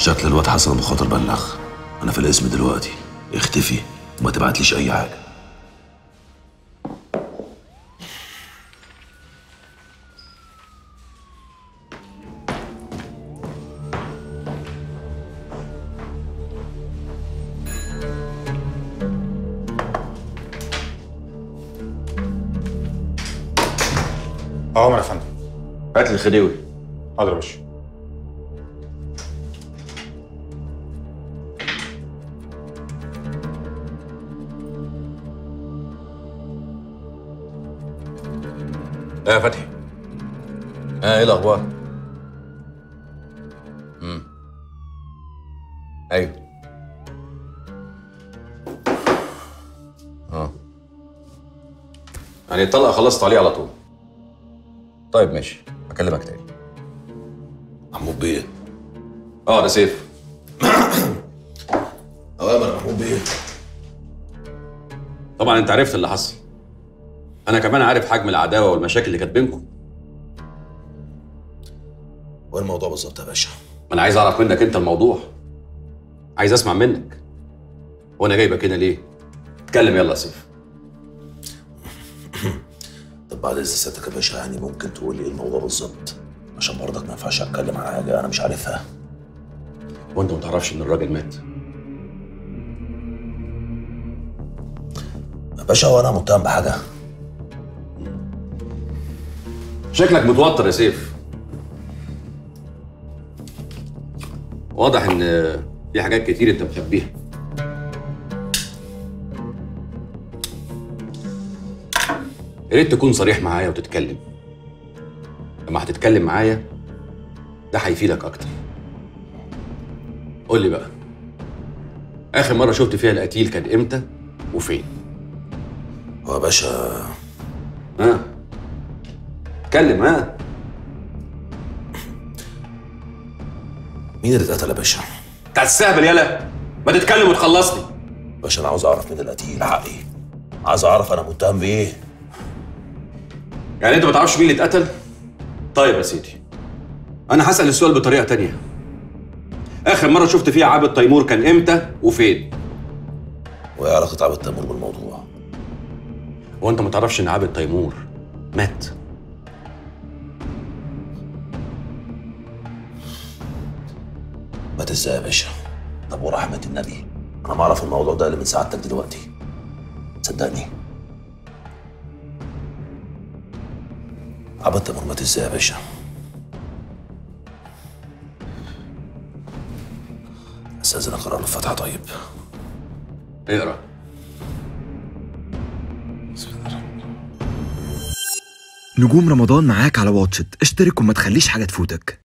شكل الواد حسن ابو خاطر بلغ انا في الاسم دلوقتي اختفي وما تبعتليش اي حاجه اه عمر يا فندم هات لي الخديوي حاضر يا باشا ايه يا فتحي اه ايه الاخبار امم ايوه اه يعني الطلقه خلصت عليه على طول طيب ماشي اكلمك تاني محمود بيه اه ده سيف اوامر محمود بيه طبعا انت عرفت اللي حصل انا كمان عارف حجم العداوه والمشاكل اللي كانت بينكم وايه الموضوع بالظبط يا باشا ما انا عايز اعرف منك انت الموضوع عايز اسمع منك وانا جايبك هنا ليه اتكلم يلا يا سيف طب بعد اذن سيادتك يا باشا يعني ممكن تقول لي ايه الموضوع بالظبط عشان برضك ما ينفعش اتكلم عن حاجه انا مش عارفها وانت ما تعرفش ان الراجل مات يا باشا هو انا متهم بحاجه شكلك متوتر يا سيف واضح ان في حاجات كتير انت مخبيها يا ريت تكون صريح معايا وتتكلم لما هتتكلم معايا ده هيفيدك اكتر قول لي بقى اخر مره شفت فيها القتيل كان امتى وفين هو يا باشا ها اتكلم ها مين اللي اتقتل يا باشا انت هتستهبل يالا ما تتكلم وتخلصني باشا انا عاوز اعرف مين القتيل حقي عايز اعرف انا متهم بايه يعني انت ما تعرفش مين اللي اتقتل طيب يا سيدي انا هسال السؤال بطريقه تانية اخر مره شفت فيها عابد تيمور كان امتى وفين وايه علاقه عبد التيمور بالموضوع هو انت ما تعرفش ان عابد تيمور مات مات ازاي يا باشا طب ورحمه النبي انا ما اعرف الموضوع ده اللي من سعادتك دلوقتي صدقني عبد التيمور مات ازاي يا باشا استاذنك اقرا له الفاتحه طيب اقرا نجوم رمضان معاك على واتشت اشترك وما تخليش حاجة تفوتك